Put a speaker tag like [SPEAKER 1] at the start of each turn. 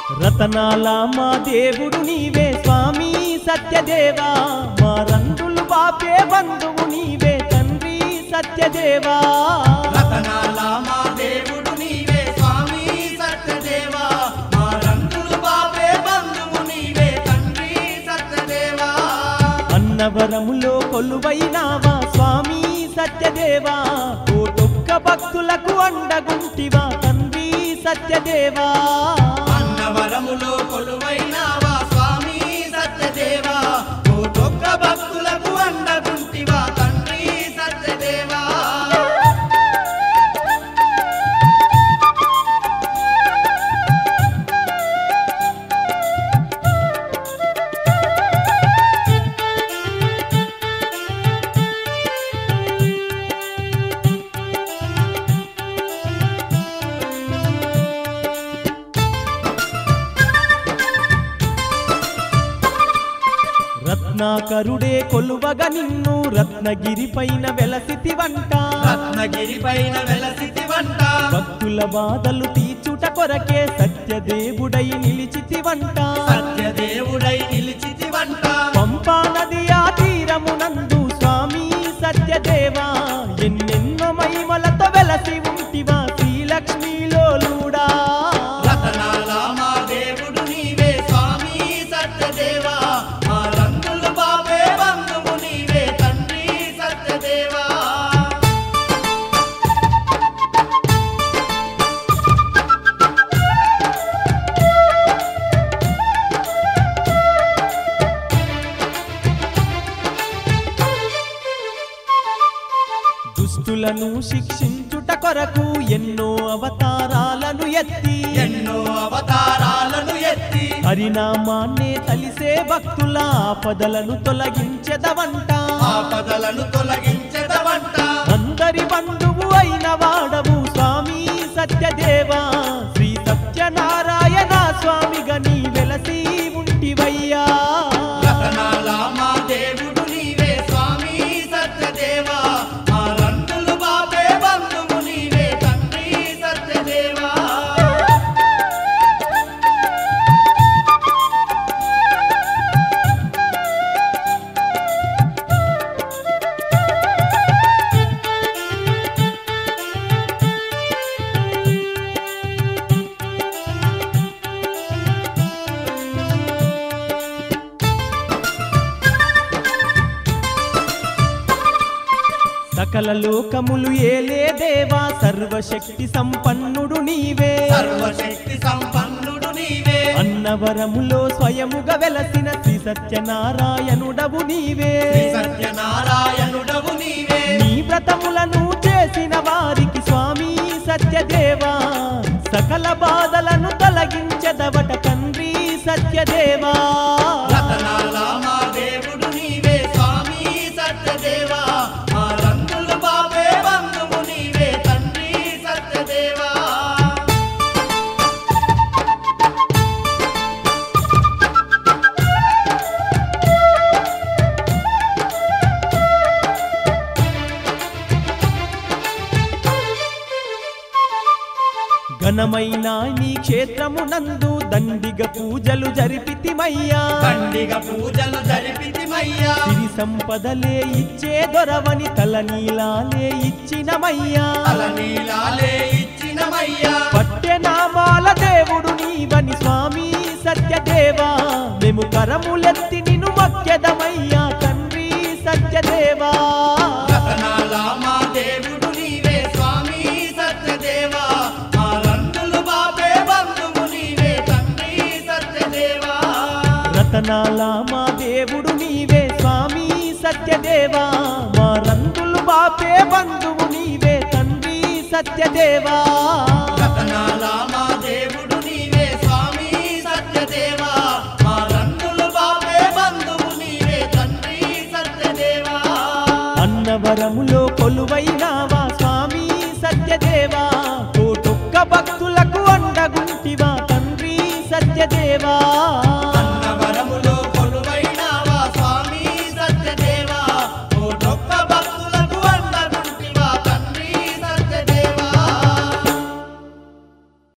[SPEAKER 1] రతనాల మా దేవుడు నీవే స్వామి సత్యదేవా మా రంగులు బాపే బంధువు నీవే తండ్రి సత్యదేవా
[SPEAKER 2] రతనాల మా దేవుడు నీవే స్వామి సత్యదేవా మా రంగులు బాబే బంధువు నీవే తండ్రి సత్యదేవా
[SPEAKER 1] అన్నవరములో కొలువైనావా స్వామి సత్యదేవా కోటొక్క భక్తులకు అండగుంటివా తండ్రి సత్యదేవా
[SPEAKER 2] అన్నవరములో కొలువైనావా స్వామి సత్యదేవా కోటొక్క భక్తులకు అండగుంటివా తండ్రి సత్యదేవా
[SPEAKER 1] రత్నాకరుడే కొలువగ నిన్ను రత్నగిరి పైన వెలసితి వంట
[SPEAKER 2] రత్నగిరి పైన వెలసితి వంట
[SPEAKER 1] భక్తుల బాధలు తీర్చుట కొరకే సత్యదేవుడై నిలిచితి వంట
[SPEAKER 2] సత్యదేవుడై నిలిచితి వంట
[SPEAKER 1] పంపా నది ఆ తీరమునందు స్వామి సత్యదేవా ఎన్నెన్నో మహిమలతో వెలసి ఉంటివా శ్రీలక్ష్మీలోలుడా
[SPEAKER 2] రతనాల మా దేవుడు నీవే స్వామి సత్యదేవా మా రంగులు బాబే బంధువు నీవే తండ్రి సత్యదేవా
[SPEAKER 1] దుష్టులను శిక్షించుట కొరకు ఎన్నో అవతారాలను ఎత్తి
[SPEAKER 2] ఎన్నో అవతారాలను ఎత్తి
[SPEAKER 1] హరినామాన్నే తలిసే భక్తుల ఆపదలను తొలగించెదవంట
[SPEAKER 2] ఆపదలను తొలగించదవంట
[SPEAKER 1] అందరి బంధువు అయిన వాడవు స్వామి సత్యదేవా శ్రీ సత్యనారాయణ స్వామిగా నీ వెలసి ఉంటివయ్యా
[SPEAKER 2] రతనాల మా దేవుడు నీవే స్వామి సత్యదేవా మా రంగులు బాబే బంధువు నీవే తండ్రి సత్యదేవా
[SPEAKER 1] సకల లోకములు ఏలే దేవా సర్వశక్తి సంపన్నుడు నీవే
[SPEAKER 2] సర్వశక్తి సంపన్నుడు నీవే
[SPEAKER 1] అన్నవరములో స్వయముగా వెలసిన శ్రీ సత్యనారాయణుడవు నీవే
[SPEAKER 2] శ్రీ సత్యనారాయణుడవు నీవే
[SPEAKER 1] నీ వ్రతములను చేసిన వారికి స్వామి సత్యదేవా సకల బాధలను తొలగించదవట తండ్రి సత్యదేవా
[SPEAKER 2] రతనాల మా దేవుడు నీవే స్వామి సత్యదేవా మా రంగులు బాబే బంధువు నీవే తండ్రి సత్యదేవా
[SPEAKER 1] ఘనమైన నీ క్షేత్రమునందు దండిగ పూజలు జరిపితిమయ్యా
[SPEAKER 2] దండిగ పూజలు జరిపితిమయ్యా
[SPEAKER 1] సిరి సంపదలే ఇచ్చే దొరవని తల నీలాలే ఇచ్చినమయ్యా
[SPEAKER 2] తలనీలాలే ఇచ్చినమయ్యా
[SPEAKER 1] పట్టె నామాల దేవుడు నీవని స్వామి సత్యదేవా మేము కరములెత్తి నిన్ను మొక్కెదమయ్యా తండ్రి సత్యదేవా
[SPEAKER 2] రతనాల మా దేవుడు నీవే స్వామి సత్యదేవా మా రంగులు బాబే బంధువు నీవే తండ్రి సత్యదేవా
[SPEAKER 1] రతనాల మా దేవుడు నీవే స్వామి సత్యదేవా మా రంగులు బాపే బంధువు నీవే తండ్రి సత్యదేవా
[SPEAKER 2] రతనాల మా దేవుడు నీవే స్వామి సత్యదేవా మా రంగులు బాబే బంధువు నీవే తండ్రి సత్యదేవా
[SPEAKER 1] అన్నవరములో కొలువైనావా స్వామి సత్యదేవా కోటొక్క భక్తులకు అండగుంటివా తండ్రి సత్యదేవా